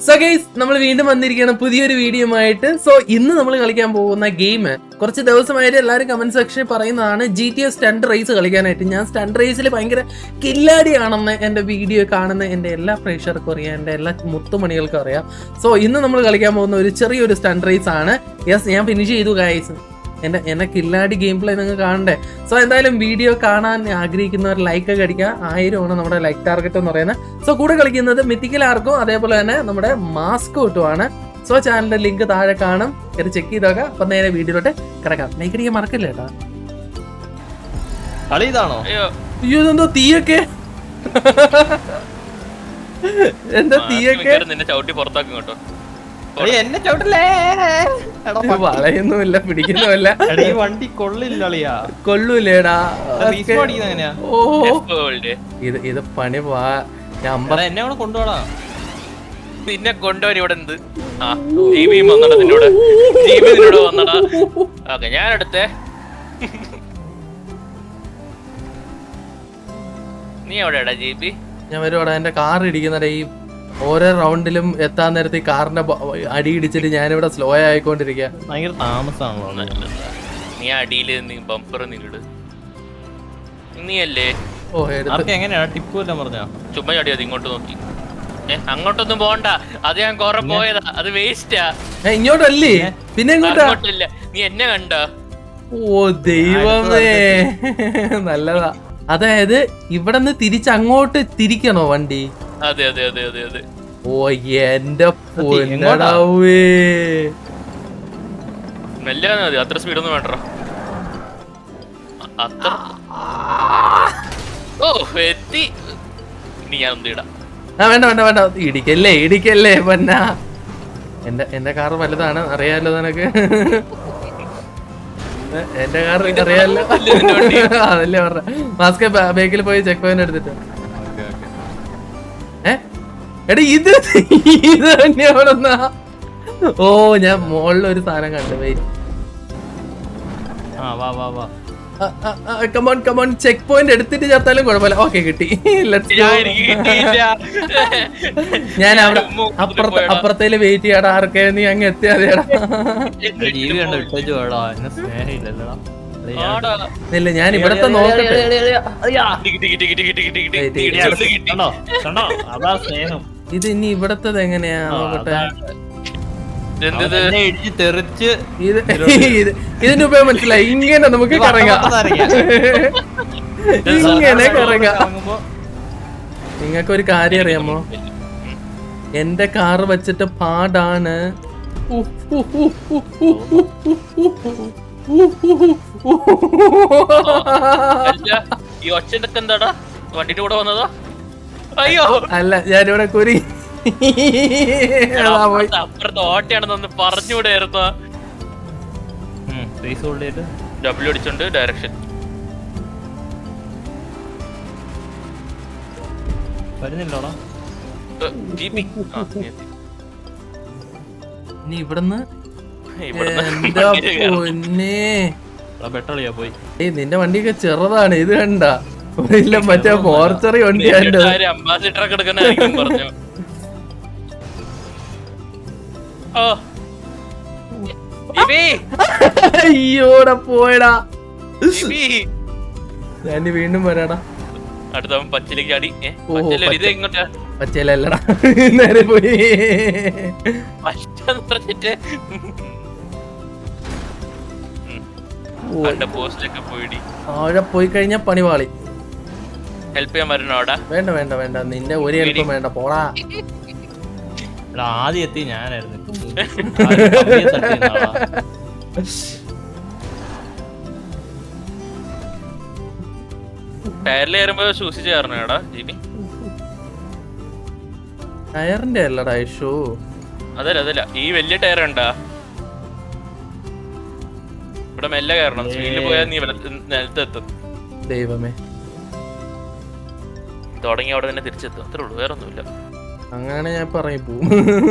So guys നമ്മൾ വീണ്ടും വന്നിരിക്കുകയാണ് പുതിയൊരു വീഡിയോയുമായിട്ട് സോ ഇന്ന് നമ്മൾ കളിക്കാൻ പോകുന്ന ഗെയിം കുറച്ച് ദിവസമായിട്ട് എല്ലാവരും കമന്റ് സെക്ഷനിൽ പറയുന്നതാണ് G T S stunt race കളിക്കാനായിട്ട് ഞാൻ സ്റ്റണ്ട് റേസിൽ ഭയങ്കര കില്ലാടിയാണെന്ന് എൻ്റെ വീഡിയോ കാണുന്ന എൻ്റെ എല്ലാ പ്രേക്ഷകർക്കും അറിയാം എൻ്റെ എല്ലാ മുത്തുമണികൾക്കും അറിയാം സോ ഇന്ന് നമ്മൾ കളിക്കാൻ പോകുന്ന ഒരു ചെറിയൊരു സ്റ്റണ്ട് റേസ് ആണ് യെസ് ഞാൻ ഫിനിഷ് ചെയ്തു ഗൈസ് എൻ്റെ എന്നെ കില്ലാടി ഗെയിം പ്ലേ നിങ്ങൾ കാണണ്ടേ സോ എന്തായാലും വീഡിയോ കാണാൻ ആഗ്രഹിക്കുന്നവർ ലൈക്ക് ഒക്കെ അടിക്കുക ആയിരമാണ് നമ്മുടെ ലൈക്ക് ടാർഗറ്റ് എന്ന് പറയുന്നത് സോ കൂടെ കളിക്കുന്നത് മിത്തിക്കൽ ആർക്കും അതേപോലെ തന്നെ നമ്മുടെ മാസ്ക് ആണ് സോ ചാനലിന്റെ ലിങ്ക് താഴെ കാണും ഇത് ചെക്ക് ചെയ്തോക്കാം അപ്പൊ നേരെ വീഡിയോയിലോട്ട് കിടക്കാം ലൈക്ക് അടിക്കാൻ മറക്കില്ല കേട്ടാ കളി ഇതാണോ അയ്യോ അയ്യോ ഇതെന്തോ തീയൊക്കെ എന്താ ആ, തീയൊക്കെ മിക്കവാറും നിന്നെ ചവിട്ടി പുറത്താക്കും കേട്ടോ കളി എന്നെ ചവിട്ടല്ലേ എടാ, ഇത് വളയൊന്നുമില്ല പിടിക്കുന്നുമില്ല എടാ, ഈ വണ്ടി കൊള്ളില്ല കളിയാ കൊള്ളൂലേടാ റീസ് പഠിക്കുന്നത് എങ്ങനെയാ ഓ F world. ഇത് ഇത് പണി പോവാ ഞാൻ അമ്പ എടാ, എന്നെ കൂടെ കൊണ്ടുപോടാ നിന്നെ കൊണ്ടുവരും ഇവിടെ എന്ത് ആ ജിബിയും വന്നടാ നിന്നോട് ജിബി നിന്നോട് വന്നടാ ഓക്കെ ഞാൻ എടുത്തേ നീ എവിടെയാടാ ജിബി ഞാൻ വരുവാടാ എന്റെ കാർ ഇടിക്കുന്നട ഈ ഓരോ റൗണ്ടിലും എത്താൻ നേരത്തെ ഈ കാറിന്റെ ബ- അടി ഇടിച്ചിട്ട് ഞാനിവിടെ സ്ലോ ആയിക്കൊണ്ടിരിക്കുക ഭയങ്കര താമസമാണല്ലോ നീ അടിയില് നീ ബമ്പർ നീട് നീയല്ലേ ഓ എടുത്ത് ആർക്ക് എങ്ങനെയാ ടിപ്പ് വല്ലതും പറഞ്ഞാ ചുമ്മാ ചടി അത് ഇങ്ങോട്ട് നോക്കി ഏ അങ്ങോട്ടൊന്നും പോണ്ട അത് ഞാൻ കൊറേ പോയതാ അത് വേസ്റ്റാ ഏ, ഇങ്ങോട്ടല്ലേ പിന്നെ ഇങ്ങോട്ടാ അങ്ങോട്ടില്ല നീ എന്നെ കണ്ട ഓ ദൈവമേ നല്ലതാ അതായത് ഇവിടെ നിന്ന് തിരിച്ച് അങ്ങോട്ട് തിരിക്കണോ വണ്ടി അതെ അതെ അതെ അതെ അതെ ഓ എന്റെ പൊന്നടാവേ മെല്ലെ മതി അത്ര സ്പീഡൊന്നും വേണ്ട അത്ര ഓ എത്തി ഇനി ഞാൻ ഒന്നും ഇടാം ആ വേണ്ട വേണ്ട വേണ്ട ഇടിക്കല്ലേ ഇടിക്കല്ലേ പൊന്ന എന്റെ എന്റെ കാർ വലുതാണ് അറിയാലോ നിനക്ക് ഏ, എന്റെ കാർ അറിയാലോ അതല്ലേ പറഞ്ഞ മാസ്ക് ബേക്കിൽ പോയി ചെക്ക് പോയിന്റ് എടുത്തിട്ട് ഏ എടാ ഇത് ഇത് തന്നെയാണെന്നാ ഓ ഞാൻ മുകളിൽ ഒരു സാധനം കണ്ടു വെയിറ്റ് ആ വാ വാ വാ കമോൺ കമോൺ ചെക്ക് പോയിന്റ് എടുത്തിട്ട് ചേർത്താലും കുഴപ്പമില്ല ഓക്കെ കിട്ടി ലെറ്റ്സ് ഞാൻ എനിക്ക് കിട്ടിയില്ല. ഞാൻ അവിടെ ഉമ്മ കൊടുത്തിട്ട് അപ്പുറത്ത് പോയടാ. അപ്പുറത്തേല് വെയിറ്റ് ചെയ്യാടാ ആർക്കേ നീ അങ്ങ് എത്തിയാതേടാ എന്നെ ജീവി കണ്ട് ഇട്ടിട്ട് വിട്ടേച്ചു വേടാ എന്നെ സ്നേഹമില്ലല്ലോടാ കളി ഞാൻ- ആടാ. ഇല്ല ഞാൻ ഇവിടത്തെ നോക്കട്ടെ tick tick tick tick tick tick ഏയ്, ടിക്ക് ഏയ്, ടിക്ക് കിട്ടി. കണ്ടോ കണ്ടോ അതാ സ്നേഹം ഇത് ഇനി ഇവിടത്തത് എങ്ങനെയാ ആ, നോക്കട്ടെ അതാണ്. ഇതെന്തിത്? അവൻ എന്നെ ഇടിച്ച് തെറിച്ച് ഇത് ഇത് ഇതിന്റെ ഉപയോഗം മനസ്സിലായി ഇങ്ങനെ നമുക്ക് കറങ്ങാം ഇങ്ങനെ കറങ്ങാം കറങ്ങുമ്പോ നിങ്ങൾക്ക് ഒരു കാര്യം അറിയാമോ എന്റെ കാറ് വെച്ചിട്ട് പാടാണ് അല്ല, ഈ ഒച്ചന്റെ എന്താടാ വണ്ടിന്റെ കൂടെ വന്നതാ അയ്യോ അല്ല ഞാനിവിടെ കുരി അതാ പോയി അപ്പുറത്ത് അപ്പുറത്ത് ഓട്ടയാണെന്നൊന്ന് പറഞ്ഞുകൂടെയായിരുന്നു റീസ് ഹോൾഡ് ചെയ്തിട്ട് ഡബ്ല്യു അടിച്ചോണ്ട് ഡയറക്ഷൻ വരുന്നില്ലോടാ ജി പി ആ, നീ എത്തി. ഇനി ഇവിടുന്ന് ഇവിടുന്ന് എന്താ വണ്ടിയില് കയറണം. പൊന്നേ എടാ പെട്ടളിയാ പോയി ഏയ് നിന്റെ വണ്ടിയൊക്കെ ചെറുതാണ് ഇത് കണ്ട ഇല്ല മറ്റേ മോർച്ചറി വണ്ടിയാണ്ട് നിന്റെ കാര്യം അംബാസിഡർ ഒക്കെ എടുക്കണായിരിക്കും പറഞ്ഞു ഓ ജിബി, അയ്യോടെ പോയടാ ജിബി. ഞാൻ വീണ്ടും വരാടാ അടുത്തവൻ പച്ചിലേക്ക് ചാടി ഏ, ഓ, പച്ചില ഇത് പച്ച. എങ്ങോട്ടാ പച്ചയിലല്ലടാ നേരെ പോയി പച്ചന്ന് പറഞ്ഞിട്ട് ഓ, കണ്ട പോസ്റ്റിലൊക്കെ പോയിടി താഴെ പോയി കഴിഞ്ഞാ പണിവാളി ഹെൽപ്പ് ചെയ്യാൻ വരണോ അവിടെ വേണ്ട വേണ്ട വേണ്ട നിന്റെ ഒരു എളുപ്പം വേണ്ട പോടാ എടാ ആദ്യം എത്തി ഞാനായിരുന്നു ആദ്യം കമ്പിയെ തട്ടിയെന്നാടാ. ടയറിൽ കയറുമ്പോ സൂക്ഷിച്ച് കയറണം എടാ ജിബി ടയറിന്റെ അല്ലടാ ഇഷു അതല്ല അതല്ല ഈ വലിയ ടയർ ഉണ്ടാ ഇവിടെ മെല്ലെ കയറണം സ്പീഡിൽ പോയാൽ നീ ഇവിടെ നിലത്തെത്തും ദൈവമേ തുടങ്ങി അവിടെ തന്നെ തിരിച്ചെത്തും അത്രേ ഉള്ളൂ വേറെ ഒന്നുമില്ല അങ്ങനെ ഞാൻ പറയും പോവും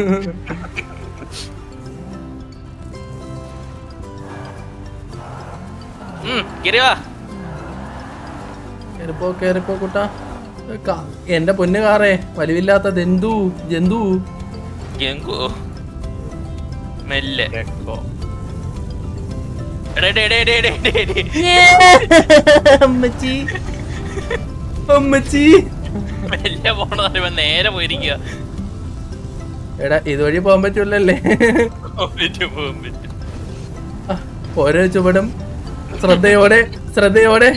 ഉം, കേറി വാ കേറിപ്പോ കേറിപ്പോ കുട്ടാ കാ- എന്റെ പൊന്നു കാറേ വലിവില്ലാത്ത ജന്തു ജന്തു എങ്കോ മെല്ലെ രക്ഷോ. എടേ, എടേ, എടേ, എടേ, എടേ, എടേ, എടേ. അമ്മച്ചി അമ്മച്ചി മെല്ലെ പോണെന്ന് പറയുമ്പോ നേരെ പോയിരിക്കുക എടാ ഇതുവഴി പോകാൻ പറ്റൂലല്ലേ പറ്റും, പോകാൻ പറ്റും. ആ, ഓരോ ചുവടും ശ്രദ്ധയോടെ ശ്രദ്ധയോടെ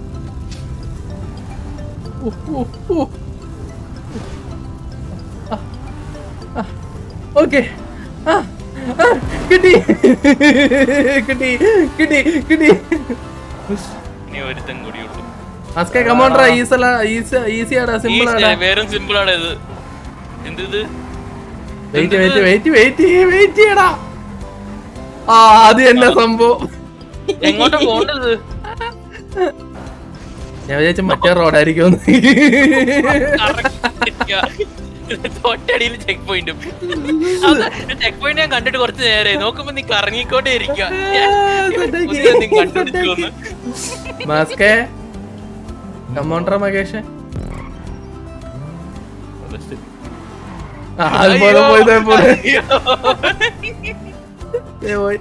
ഉ, ഉ, ഉ. ആ, ആ, ഓക്കേ ആ, ആ, കിട്ടി കിട്ടി കിട്ടി കിട്ടി ഇനി ഒരുത്തൻ കൂടിയുള്ളൂ അസ്കെ കമോണ്ടറാ ഈസല ഈസി ഈസി ആടാ സിമ്പിൾ ആടാ വേറും സിമ്പിൾ ആണ് ഇത് എന്ത് ഇത് wait wait wait wait wait ചെയ്യടാ ആ അത് തന്നെ സംഭവം എങ്ങോട്ടാ പോണ്ടത് ഞാൻ വിചാരിച്ചു മറ്റേ റോഡായിരിക്കും തൊട്ടടിയിൽ ചെക്ക് പോയിന്റും ചെക്ക് പോയിന്റ് ഞാൻ കണ്ടിട്ട് കുറച്ച് നേരെ നോക്കുമ്പോ നീ കറങ്ങിക്കോട്ടെ ഇരിക്കുക കണ്ടുപിടിച്ചു മാസ്കേ കമോണ്ടറ മകേഷ് Rest. ആ, അത് പോലെ പോയി ദേ പോലെ. ദേ പോയി.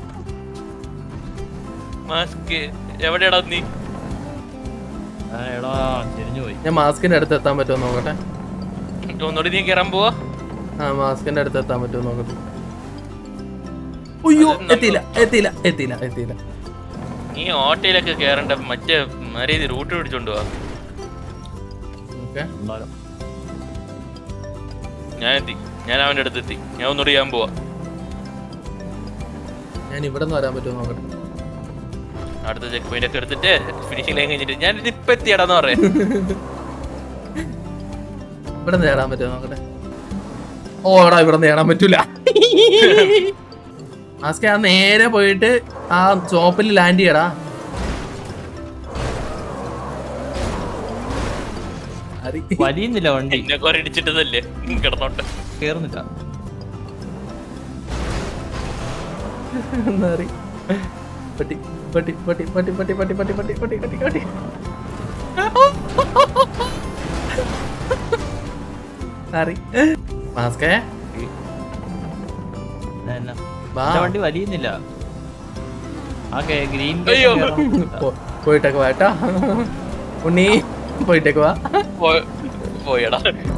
മാസ്ക് എവിടെയാടാ നീ ആ, എടാ തിരിഞ്ഞു പോയി ഞാൻ മാസ്കിന്റെ അടുത്ത് എത്താൻ പറ്റുമോ നോക്കട്ടെ ഒന്നുകൂടി നീ കയറാൻ പോവാ ആ മാസ്കിന്റെ അടുത്ത് എത്താൻ പറ്റുമോ നോക്കട്ടെ അയ്യോ എത്തിയില്ല എത്തിയില്ല എത്തിയില്ല എത്തിയില്ല നീ ഓട്ടോയിലൊക്കെ കേറണ്ട മറ്റേ മര്യാദ റൂട്ട് പിടിച്ചോണ്ട് പോവാ ഓക്കെ എന്തായാലും ഞാൻ എത്തി ഞാൻ അവന്റെ അടുത്ത് എത്തി ഞാൻ ഒന്നുകൂടി ചെയ്യാൻ പോവാ ഞാൻ ഇവിടെ നിന്ന് വരാൻ പറ്റുമോ നോക്കട്ടെ അടുത്ത ചെക്ക് പോയിന്റ് ഒക്കെ എടുത്തിട്ട് ഫിനിഷിംഗ് ലൈൻ കഴിഞ്ഞിട്ട് ഞാൻ ഇപ്പൊ എത്തിയടാന്ന് പറയാം ഇവിടെ നിന്ന് നേടാൻ പറ്റുമോ നോക്കട്ടെ ഓ എടാ ഇവിടെ നിന്ന് നേടാൻ പറ്റൂല മാസ്കെ ആ നേരെ പോയിട്ട് ആ ചോപ്പിൽ ലാൻഡ് ചെയ്യടാ അരി വലിയുന്നില്ല വണ്ടി എന്നെ കുറെ ഇടിച്ചിട്ടതല്ലേ കിടന്നോട്ടെ കേറുന്നില്ല എന്നറി പട്ടി പട്ടി പട്ടി പട്ടി പട്ടി പട്ടി പട്ടി പട്ടി പട്ടി പട്ടി പട്ടി സോറി മാസ്കേ എന്നാ, എന്നാ? വാ. എന്റെ വണ്ടി വലിയുന്നില്ല ആ ഗ്രീൻ അയ്യോ. പോ- പോയിട്ടൊക്കെ വാ കേട്ടോ ഉണ്ണി പോയിട്ടൊക്കെ വാ പോ- പോയടാ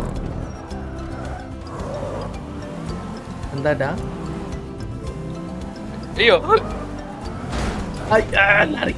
എന്താട്ടാ അയ്യോ ഐ, ആ, നറി.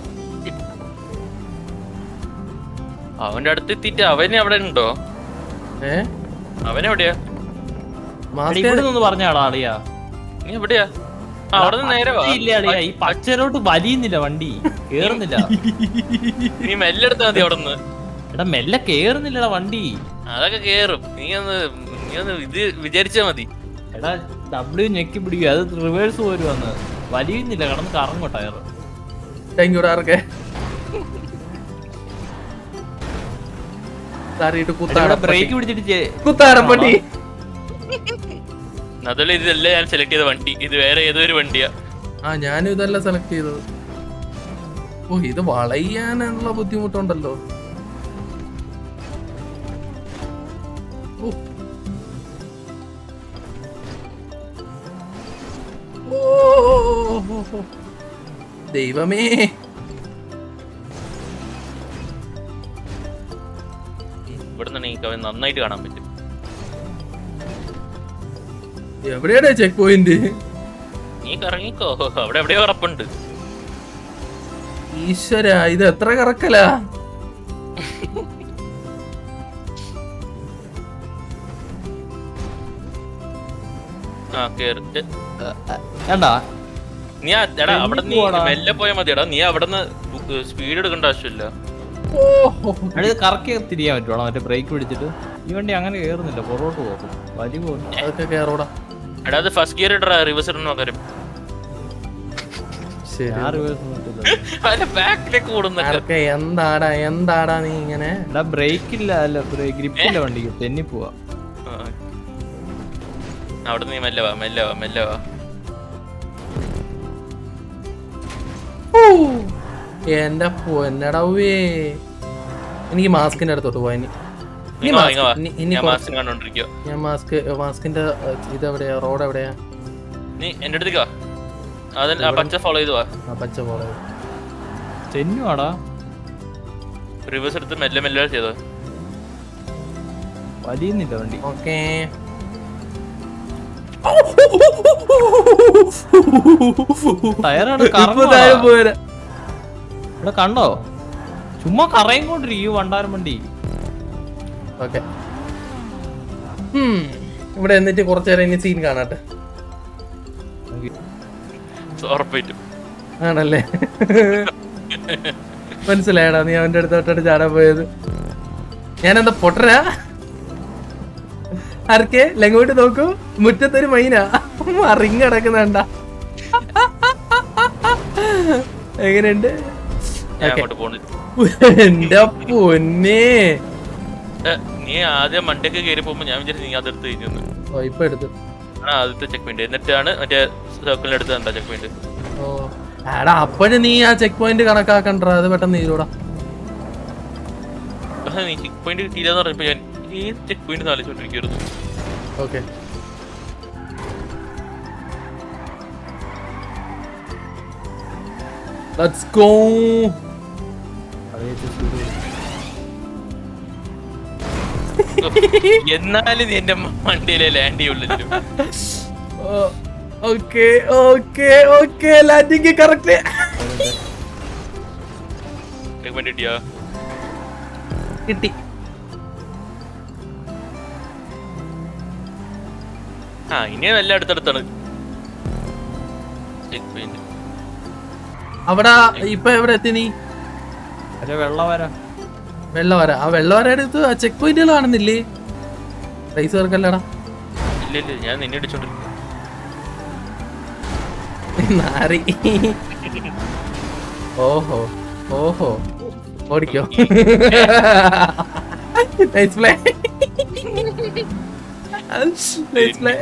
അവന്റെ അടുത്ത് എത്തിയിട്ട് അവന് അവിടെ ഉണ്ടോ ഏ അവനെവിടെയാ മാസ്ക് ഇവിടെ നിന്ന് പറഞ്ഞാടാ അളിയാ നീ എവിടെയാ ആ, അവിടെ നിന്ന് നേരെ വാ ഇല്ല അളിയാ ഈ പച്ചരോട്ട് വലിയുന്നില്ല വണ്ടി കേറുന്നില്ല നീ മെല്ലെ എടുത്താ മതി അവിടെ നിന്ന് എടാ മെല്ലെ കേറുന്നില്ലടാ വണ്ടി അതൊക്കെ കേറും നീ ഒന്ന് നീ ഒന്ന് ഇത് വിചാരിച്ചാ മതി എടാ ഡബ്ല്യു ഞെക്കി പിടിക്കുക അത് റിവേഴ്സ് പോരുവന്ന് വലിയുന്നില്ല കിടന്ന് കറങ്ങോ ടയർ താങ്ക് യു ആർക്കെ സാറിയിട്ട് കുത്താട ബ്രേക്ക് പിടിച്ചിട്ട് ചെ- കുത്താടപ്പട്ടി അതല്ല ഇതല്ല ഞാൻ സെലക്ട് ചെയ്ത വണ്ടി ഇത് വേറെ ഏതോ ഒരു വണ്ടിയാ ആ ഞാനും ഇതല്ല സെലക്ട് ചെയ്തത് ഓ ഇത് വളയാനുള്ള ബുദ്ധിമുട്ടുണ്ടല്ലോ ഓ. ഓ, ഓ, ഓ, ഓ. ദൈവമേ ഇവിടെ നിന്ന് എനിക്ക് അവൻ നന്നായിട്ട് കാണാൻ പറ്റും എവിടെയാടാ ചെക്ക് പോയിന്റ് നീ കറങ്ങിക്കോ അവിടെ എവിടെയോ ഉറപ്പുണ്ട് ഈശ്വര ഇത് എത്ര കറക്കല ആ കേറിട്ട് ഏണ്ടാ നീ ആ- എടാ അവിടെ നീ പോവാടാ. മെല്ലെ പോയാ മതിയടാ നീ അവിടെ നിന്ന് സ്പീഡ് എടുക്കേണ്ട ആവശ്യമില്ല ഓ എടാ ഇത് കറക്കി തിരിയാൻ പറ്റുവാണോ മറ്റേ ബ്രേക്ക് പിടിച്ചിട്ട് ഈ വണ്ടി അങ്ങനെ കേറുന്നില്ല പുറകോട്ട് പോകും വലി പോകും അതൊക്കെ കേറൂടാ എടാ അത് ഫസ്റ്റ് ഗിയർ ഇടറാ റിവേഴ്സ് ഇടണ പകരം ശരി ഞാൻ റിവേഴ്സ് പറ്റില്ല അതിന്റെ ബാക്കിലേക്ക് കൂടുന്നൊക്കെ ആർക്കെ എന്താടാ എന്താടാ നീ ഇങ്ങനെ എടാ ബ്രേക്ക് ഇല്ല അല്ല ഗ്രിപ്പില്ല വണ്ടിക്ക് തെന്നി പോവാ ആ. അവിടെ നീ മെല്ലെ വാ മെല്ലെ വാ മെല്ലെ വാ ഊ, എന്റെ പൊന്നടവേ എനിക്ക് മാസ്കിന്റെ അടുത്തോട്ട് പോയി ഇനി ഇനി ഇങ്ങ് വാ, mask. ഇങ്ങ് വാ. ഇനി- ഇനി ഞാൻ കുറച്ച്- മാസ്ക് കണ്ടോണ്ടിരിക്കുക ഞാൻ മാസ്ക് മാസ്കിന്റെ ഇത് എവിടെയാ റോഡ് എവിടെയാ നീ എന്റെ അടുത്തേക്ക് വാ അതിൽ ആ പച്ച ഫോളോ ചെയ്ത് വാ ആ പച്ച പോലെ ചെന്നുവാടാ റിവേഴ്സ് എടുത്ത് മെല്ലെ മെല്ലെ ചെയ്തോ വലിയുന്നില്ല വണ്ടി ഓക്കേ ടയറാണ് ഇപ്പൊ താഴെ കറങ്ങുവാടാ. പോരാ ഇവിടെ കണ്ടോ ചുമ്മാ കറയും കൊണ്ടിരിക്കും ഈ വണ്ടാരം വണ്ടി ഓക്കെ ഇവിടെ എന്നിട്ട് കുറച്ചു നേരം ഇനി സീൻ കാണാട്ടെ ഉറപ്പായിട്ടും ആണല്ലേ മനസ്സിലായടാ നീ അവന്റെ അടുത്ത് തൊട്ടിട്ട് ചാടാൻ പോയത് ഞാനെന്താ പൊട്ടരാ ആർക്കെ ലങ്ങോട്ട് നോക്കൂ മുറ്റത്തൊരു മൈന റിങ് കിടക്കുന്നുണ്ട എങ്ങനെയുണ്ട് ഞാൻ Okay. അങ്ങോട്ട് പോണു എന്റെ പൊന്നേ ഏ, നീ ആദ്യം മണ്ടയ്ക്ക് കയറി പോകുമ്പോ ഞാൻ വിചാരിച്ചു നീ അതെടുത്ത് കഴിഞ്ഞു ഓ ഇപ്പൊ എടുത്തു ആണ് ആദ്യത്തെ ചെക്ക് പോയിന്റ് എന്നിട്ടാണ് മറ്റേ സർക്കിളിന്റെ അടുത്ത് കണ്ട ചെക്ക് പോയിന്റ് ഓ ആടാ അപ്പോഴും നീ ആ ചെക്ക് പോയിന്റ് കണക്കാക്കണ്ട അത് പെട്ടെന്ന് ചെയ്തൂടാ നീ ചെക്ക് പോയിന്റ് കിട്ടിയില്ലെന്ന് പറഞ്ഞപ്പോ ഞാൻ ഈ ചെക്ക് പോയിന്റ് ആലോചിച്ചോണ്ടിരിക്കുന്നു ഓക്കെ ലെറ്റ്സ് ഗോ എന്നാലും നീ എന്റെ വണ്ടിയിലെ ലാൻഡ് ചെയ്യുള്ളൂ okay okay okay landing correct check point കിട്ടിയോ കിട്ടി ആ ഇനി നല്ല അടുത്തടുത്താണ് ചെക്ക് പോയിന്റ് അവിടെ ഇപ്പൊ എവിടെ എത്തി നീ പക്ഷെ വെള്ളം വരാ വെള്ളവര ആ വെള്ളവര അടുത്ത് ആ ചെക്ക് പോയിന്റുകൾ കാണുന്നില്ലേ പൈസ ചേർക്കല്ലടാ ഇല്ല ഇല്ല ഞാൻ നിന്നെ ഇടിച്ചോണ്ടിരിക്കും നാറി ഓഹോ ഓഹോ ഓടിക്കോ നൈസ് പ്ലേ നൈസ് പ്ലേ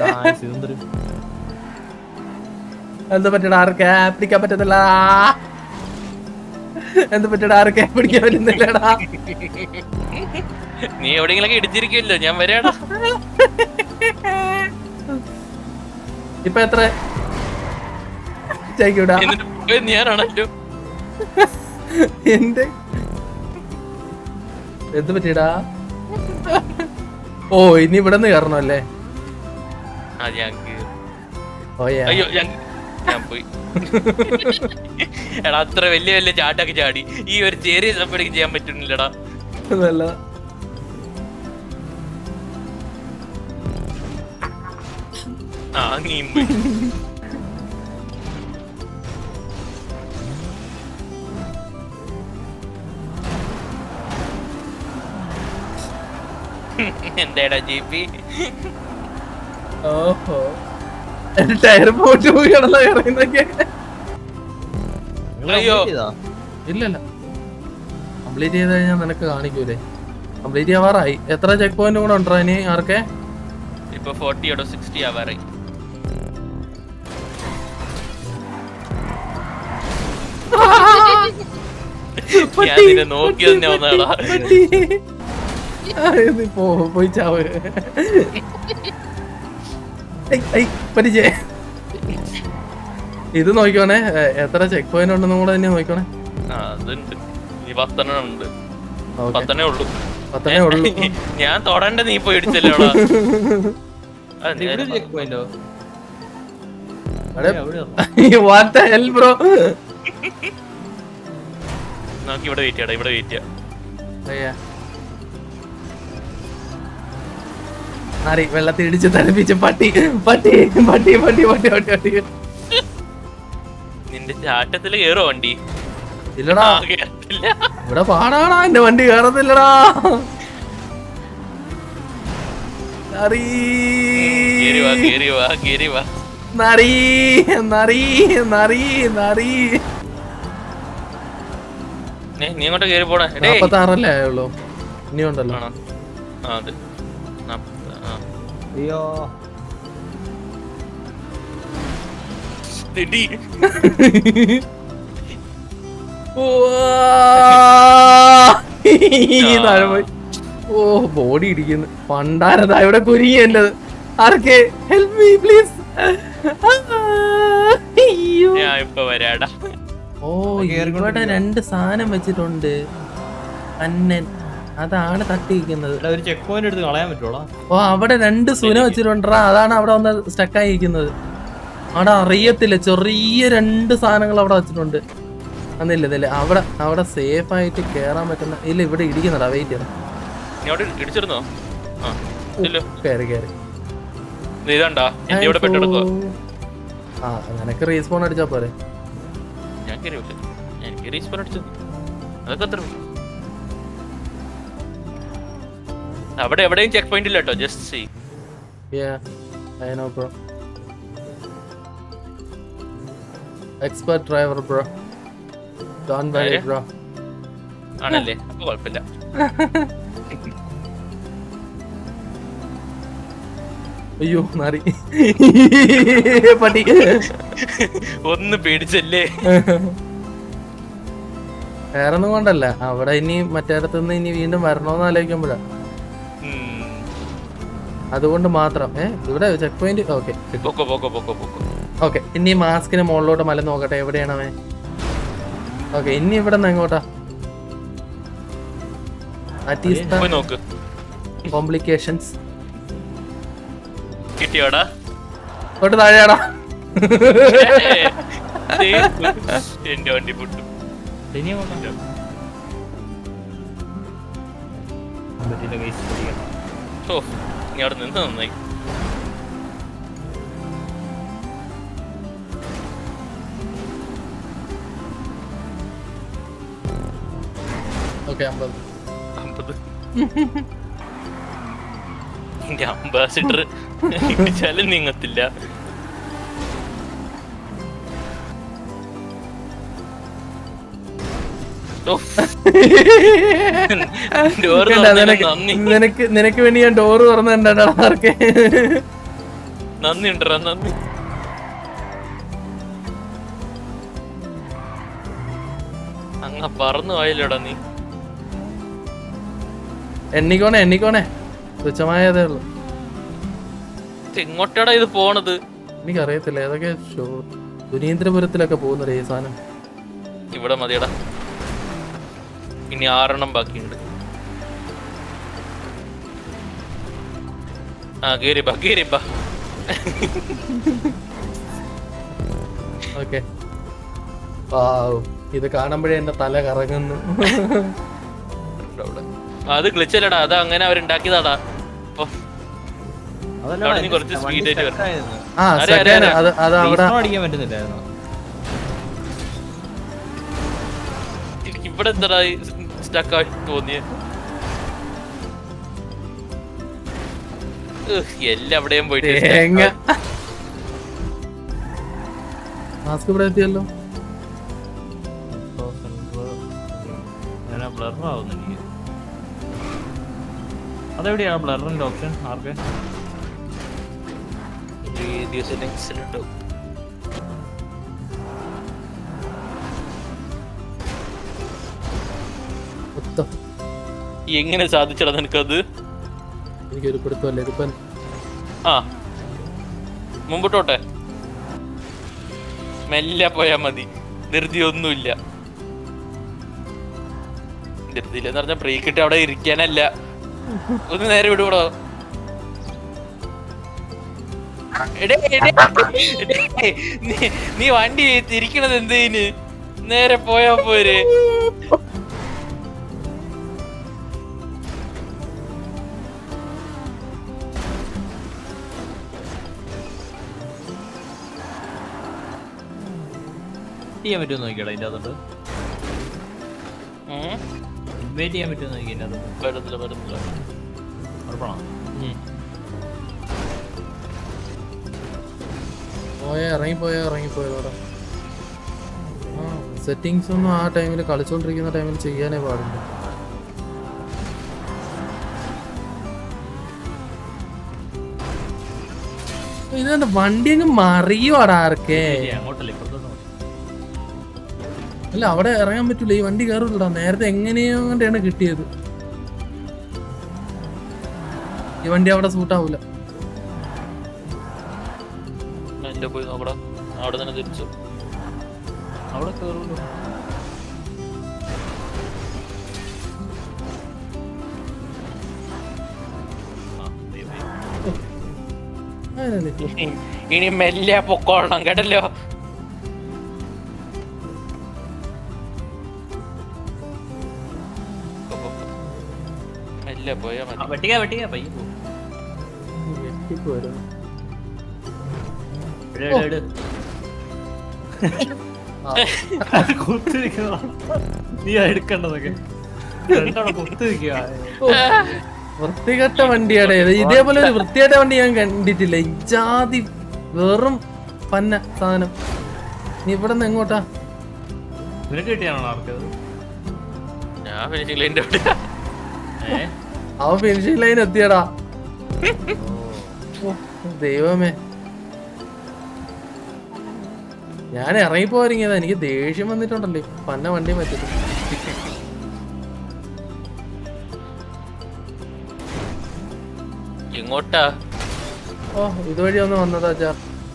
എന്താ പറ്റട ആർക്കെ പിടിക്കാൻ പറ്റത്തില്ല എന്താ പറ്റട ആർക്കെ പിടിക്കാൻ പറ്റുന്നില്ലടാ നീ എവിടെയെങ്കിലൊക്കെ ഇടിച്ചിരിക്കുമല്ലോ ഞാൻ വരാടാ ഇപ്പൊ എത്ര ചേക്കൂടാ എന്നിട്ട് പോയത് ഞാനാണല്ലോ എന്റെ എന്ത് പറ്റിയടാ ഓ ഇനി ഇവിടെ നിന്ന് കയറണം അല്ലേ ആ ഞാൻ കേറി. ഓയാ അയ്യോ ഞാൻ ഞാൻ പോയി എടാ അത്ര വലിയ വലിയ ചാട്ടൊക്കെ ചാടി ഈ ഒരു ചെറിയ സ്റ്റെപ്പ് എനിക്ക് ചെയ്യാൻ പറ്റുന്നില്ലടാ അതല്ല ആ നീയും പോയി എന്താടാ ജി പി ഓഹോ ടയർ പോയിട്ട് പോയി കിടന്ന ഇറങ്ങുന്നൊക്കെ അയ്യോ. ഇല്ലല്ല കംപ്ലീറ്റ് ചെയ്ത് കഴിഞ്ഞാൽ നിനക്ക് കാണിക്കൂലേ കംപ്ലീറ്റ് ചെയ്യാവാറായി എത്ര ചെക്ക് പോയിന്റ് കൂടെ ഉണ്ടോ ഇനി ആർക്കെ ഇപ്പൊ ഫോർട്ടിയോടോ സിക്സ്റ്റി ആവാറായി ഞാൻ നിന്നെ നോക്കി തന്നെ വന്നതാടാ പട്ടി. ആ, ഇത് പോ പോയി ചാവ് ഐ, ഐ, പരിചയ ഇത് നോക്കിക്കോണേ എ, എത്ര ചെക്ക് പോയിന്റ് ഉണ്ടെന്നും കൂടെ തന്നെ നോക്കിക്കോണേ ആ അതുണ്ട് ഇനി പത്തെണ്ണം ഉണ്ട് ഓക്കെ പത്തെണ്ണേ ഉള്ളൂ പത്തനേ ഉള്ളൂ ഞാൻ തൊടണ്ട നീ പോയി ഇടിച്ചല്ലോടാ അത് ഇവിടെ നേരെ ചെക്ക് പോയിന്റോ അവിടെ അവിടെ വാട്ട് ഹെൽ ബ്രോ നമുക്ക് ഇവിടെ വെയിറ്റ് ചെയ്യടാ ഇവിടെ വെയിറ്റ് ചെയ്യാം മാറി വെള്ളത്തിൽ ഇടിച്ച് തലപ്പിച്ച് പട്ടി പട്ടി പട്ടി പട്ടി പട്ടി പട്ടി പട്ടി നിന്റെ ചാട്ടത്തില് കേറോ വണ്ടി ഇല്ലടാ ആ, കേറത്തില്ല ഇവിടെ പാടാടാ എന്റെ വണ്ടി കയറത്തില്ലടാ നറി കേറി വാ കേറി വാ കേറി വാ നറി നറി നറി നറി ഏ, നീ അങ്ങോട്ട് കേറി പോടാ എടേ നാപ്പത്തി ആറല്ലേ ആയുള്ളൂ ഇനി ഉണ്ടല്ലോ ആണോ ആ അതെ നാപ്പ- ആ. അയ്യോ ഇടി. ഉവ്വാ. താഴെ പോയി ഓ ബോഡി ഇടിക്കുന്നു പണ്ടാരതാ ഇവിടെ കുരുങ്ങി എന്റത് ആർക്കെ ഹെൽപ്പ് മീ പ്ലീസ് അയ്യോ ഞാൻ ഇപ്പൊ വരാടാ ഓ ഇവിടെ രണ്ട് സാധനം വെച്ചിട്ടുണ്ട് അന്നൻ അതാണ് തട്ടിയിരിക്കുന്നത് എടാ, ഒരു ചെക്ക് പോയിന്റ് എടുത്ത് കളയാൻ പറ്റുള്ളൂ ഓ അവിടെ രണ്ട് സുന വെച്ചിട്ടുണ്ടാ അതാണ് അവിടെ വന്ന് സ്റ്റക്കായി ഇരിക്കുന്നത് അവിടെ അറിയത്തില്ല ചെറിയ രണ്ട് സാധനങ്ങൾ അവിടെ വെച്ചിട്ടുണ്ട് അന്നില്ല ഇല്ല അവിടെ അവിടെ സേഫ് ആയിട്ട് കേറാൻ പറ്റുന്ന ഇല്ല ഇവിടെ ഇടിക്കുന്നടാ വെയിറ്റ് ചെയ്യണം നീ അവിടെ ഇടിച്ചിരുന്നോ ആ ഇല്ലോ കയറി കയറി ഇത് ഇതാണ്ടാ എന്റെ ഇവിടെ പെട്ടെടുക്കുക ആ നിനക്ക് റീസ്പോൺ അടിച്ചാ പോരെ ഞാൻ കയറിയില്ല എനിക്ക് റീസ്പോൺ അടിച്ചു അതൊക്കെ അത്ര ഉള്ളൂ. അവിടെ എവിടെയും ചെക്ക് പോയിന്റ് ഇല്ല കേട്ടോ just see Yeah, I know, bro. Expert driver, bro. Don't worry, ആരെ? bro. ആണല്ലേ അപ്പൊ കുഴപ്പമില്ല അയ്യോ മാറി പട്ടി ഒന്ന് പേടിച്ചല്ലേ വേറൊന്നും കൊണ്ടല്ല അവിടെ ഇനി മറ്റേടത്ത് നിന്ന് ഇനി വീണ്ടും വരണോന്ന് ആലോചിക്കുമ്പോഴാ ഉം. അതുകൊണ്ട് മാത്രം ഏ ഇവിടെ ചെക്ക് പോയിന്റ് ഓക്കെ പൊക്കോ പൊക്കോ പൊക്കോ പൊക്കോ ഓക്കെ ഇനി മാസ്കിന് മുകളിലോട്ട് മല നോക്കട്ടെ എവിടെയാണ് അവൻ ഓക്കെ ഇനി ഇവിടെ നിന്ന് എങ്ങോട്ടാ പോയി നോക്ക് കോംപ്ലിക്കേഷൻസ് കിട്ടിയോടാ തൊട്ട് താഴെയാടാ ദേ, എന്റെ വണ്ടി പൊട്ടും ഇനിയും കൊണ്ടുവരാം. പറ്റില്ല guys, പിടിക്കണം. ഓ നീ അവിടെ നിന്ന് നന്നായി ഓക്കെ അമ്പത് അമ്പത് എന്റെ അംബാസിഡർ ഇടിച്ചാലും നീങ്ങത്തില്ല ഓ, door കണ്ടാ, തുറന്നതിന് നിനക്ക് നന്ദി നിനക്ക് നിനക്ക് വേണ്ടി ഞാൻ ഡോറ് തുറന്നിട്ടുണ്ടാ ആർക്കെ നന്ദി ഉണ്ടടാ നന്ദി അങ്ങ പറന്നു പോയല്ലോടാ നീ എണ്ണിക്കോണേ എണ്ണിക്കോണേ തുച്ഛമായതേ ഉള്ളു ഇത് എങ്ങോട്ടാടാ ഇത് പോണത് എനിക്കറിയത്തില്ല ഏതൊക്കെ ഷോ സുനീന്ദ്രപുരത്തിലൊക്കെ പോകുന്നൊരു ഈ സാധനം ഇവിടെ മതിയടാ ഇനി ആറെണ്ണം ബാക്കിയുണ്ട് ആ കേറി ബാ കേറി ബാ ഓക്കെ ഇത് കാണുമ്പോഴേ എന്റെ തല കറങ്ങുന്നു ഇവിടെ, ഇവിടെ. ആ, അത് ഗ്ലിച്ചല്ലടാ അത് അങ്ങനെ അവരുണ്ടാക്കിയതാടാ അപ്പൊ അതല്ല അവിടെ നീ വണ്ടി കുറച്ച് speed ആയിട്ട് stuck ആയിരുന്നു. ആ ആരെ, ആരെ, സെക്കൻഡ് ആരെ? അത് അത് അവിടെ Respawn അടിക്കാൻ പറ്റുന്നില്ലായിരുന്നു എനിക്ക് ഇവിടെ എന്താടാ സ്റ്റക്ക് ആയിട്ട് തോന്നിയ എല്ലാം എവിടെയും പോയിട്ട് തേങ്ങ മാസ്ക് ഇവിടെ എത്തിയല്ലോ അങ്ങനെ ബ്ലർ ആവുന്നു എനിക്ക് അതെവിടെയാണ് ബ്ലറിന്റെ ഓപ്ഷൻ ആർക്ക് സെറ്റിംഗ്സിലുണ്ടോ മൊത്തം എങ്ങനെ സാധിച്ചടാ നിനക്കത് എനിക്കൊരു പിടുത്തമല്ലേ ഇതിപ്പം ആ മുമ്പോട്ടോട്ടെ മെല്ലെ പോയാ മതി ധൃതി ഒന്നുമില്ല ധൃതിയില്ലെന്ന് പറഞ്ഞ ബ്രേക്ക് ഇട്ട് അവിടെ ഇരിക്കാനല്ല ഒന്ന് നേരെ വിടൂടോ എടേ, എടേ, എടേ, നീ- നീ വണ്ടി തിരിക്കണത് എന്തേന് നേരെ പോയാ പോരെ ചെയ്യാൻ പറ്റുമോ നോക്കിയാടാ ഇതിന്റെ അകത്തോട്ട് ഉം. ഇൻവൈറ്റ് ചെയ്യാൻ പറ്റുമോ നോക്കി ഇതിന്റെ അകത്തോട്ട് പറ്റത്തില്ല പറ്റത്തില്ല ഉറപ്പാണോ ഉം. പോയാ ഇറങ്ങിപ്പോയാ ഇറങ്ങിപ്പോയതോടെ ആ സെറ്റിങ്സ് ഒന്നും ആ ടൈമിൽ കളിച്ചോണ്ടിരിക്കുന്ന ടൈമിൽ ചെയ്യാനേ പാടില്ല ഇതെന്താ വണ്ടി അങ്ങ് മറിയുവാടാ ആർക്കേ ശരി, അങ്ങോട്ടല്ലേ ഇപ്പുറത്തോട്ട് മതി. അല്ല അവിടെ ഇറങ്ങാൻ പറ്റൂല ഈ വണ്ടി കയറില്ലടാ നേരത്തെ എങ്ങനെയോ കൊണ്ടാണ് കിട്ടിയത് ഈ വണ്ടി അവിടെ സൂട്ടാവൂല എന്റെ പോയി നോക്കടാ അവിടെ തന്നെ തിരിച്ചു അവിടെ കേറുള്ളൂ ആ, ദൈവമേ. അങ്ങനെയല്ലേ? ഇനി- ഇനി മെല്ലെ പൊക്കോളണം കേട്ടല്ലോ പോ, പോ, പോ. മെല്ലെ പോയാ ആ, മതി വെട്ടിക്കാ വെട്ടിക്കാ പയ്യെ പോ. വെട്ടിപ്പോരും. ഇട്, ഇട്, ഇട്. കുത്തി നിൽക്കുന്നതാ. നീ എടുക്കണ്ടതൊക്കെ രണ്ടവിടെ കുത്തി നിൽക്കുക ഓ, വൃത്തികെട്ട വണ്ടിയാണ് ഇത് ഇതേപോലെ ഒരു വൃത്തികെട്ട വണ്ടി ഞാൻ കണ്ടിട്ടില്ല ഇജാതി വെറും പന്ന സാധനം നീ ഇവിടെ നിന്ന് എങ്ങോട്ടാ നിനക്ക് കിട്ടിയാണോ ആർക്കത് ഞാൻ ഫിനിഷിംഗ് ലൈൻ്റെ അവിടെ ഏ അവൻ ഫിനിഷിംഗ് ലൈൻ എത്തിയടാ ഓ, ദൈവമേ ഞാൻ ഇറങ്ങിപ്പോരിങ്ങിയതാ എനിക്ക് ദേഷ്യം വന്നിട്ടുണ്ടല്ലോ ഈ പന്ന വണ്ടി പറ്റിട്ട് ഇങ്ങോട്ടാ ഓ ഇതുവഴി ഒന്ന് വന്നതാ ചാ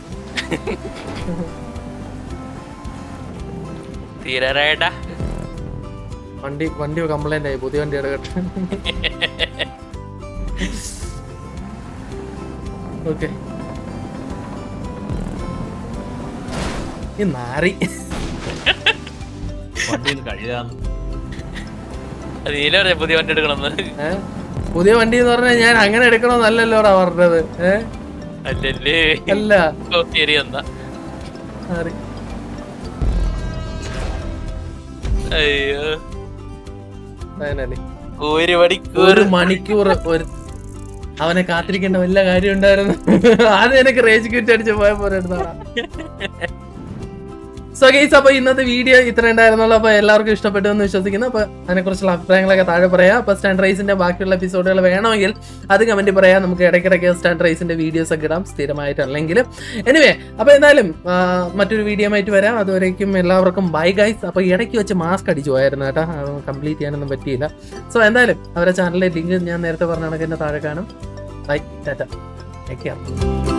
തീരാറായിട്ടാ വണ്ടി വണ്ടി കംപ്ലൈന്റ് ആയി പുതിയ വണ്ടി എടുക്കട്ടെ ഓക്കെ ഈ നാറി വണ്ടിയിൽ കഴുകാന്ന് നീല പറയാ പുതിയ വണ്ടി എടുക്കണമെന്ന് ഏ? പുതിയ വണ്ടി എന്ന് പറഞ്ഞാൽ ഞാൻ അങ്ങനെ എടുക്കണമെന്നല്ലല്ലോടാ പറഞ്ഞത് ഏ അല്ലല്ലേ അല്ല ഓ ശരി എന്നാ നാറി അയ്യോ അതിനല്ലേ ഒരു മണിക്കൂർ ഒരു മണിക്കൂർ ഒരു അവനെ കാത്തിരിക്കേണ്ട വല്ല കാര്യം ഉണ്ടായിരുന്നു ആദ്യം എനിക്ക് റേജ് ക്വിറ്റ് അടിച്ച് പോയ പോലെ എടുത്താടാ സോ ഗൈസ് അപ്പൊ ഇന്നത്തെ വീഡിയോ ഇത്ര ഉണ്ടായിരുന്നുള്ളൂ അപ്പൊ എല്ലാവർക്കും ഇഷ്ടപ്പെട്ടു എന്ന് വിശ്വസിക്കുന്നു അപ്പൊ അതിനെക്കുറിച്ചുള്ള അഭിപ്രായങ്ങളൊക്കെ താഴെ പറയാം അപ്പൊ സ്റ്റാൻഡ് റൈസിന്റെ ബാക്കിയുള്ള എപ്പിസോഡുകൾ വേണമെങ്കിൽ അത് കമന്റ് പറയാം നമുക്ക് ഇടയ്ക്കിടയ്ക്ക് സ്റ്റാൻഡ് റൈസിന്റെ വീഡിയോസ് ഒക്കെ ഇടാം സ്ഥിരമായിട്ടല്ലെങ്കിലും എനിവേ അപ്പൊ എന്തായാലും ആ, മറ്റൊരു വീഡിയോ ആയിട്ട് വരാം അതുവരേക്കും എല്ലാവർക്കും ബൈ ഗൈസ് അപ്പൊ ഇടയ്ക്ക് വെച്ച് മാസ്ക് അടിച്ചു പോയായിരുന്നു കേട്ടോ കംപ്ലീറ്റ് ചെയ്യാനൊന്നും പറ്റിയില്ല സോ എന്തായാലും അവരുടെ ചാനലിലെ ലിങ്ക് ഞാൻ നേരത്തെ പറഞ്ഞ കണക്ക് തന്നെ താഴെ കാണും ബൈ ടാറ്റ ടേക്ക് കെയർ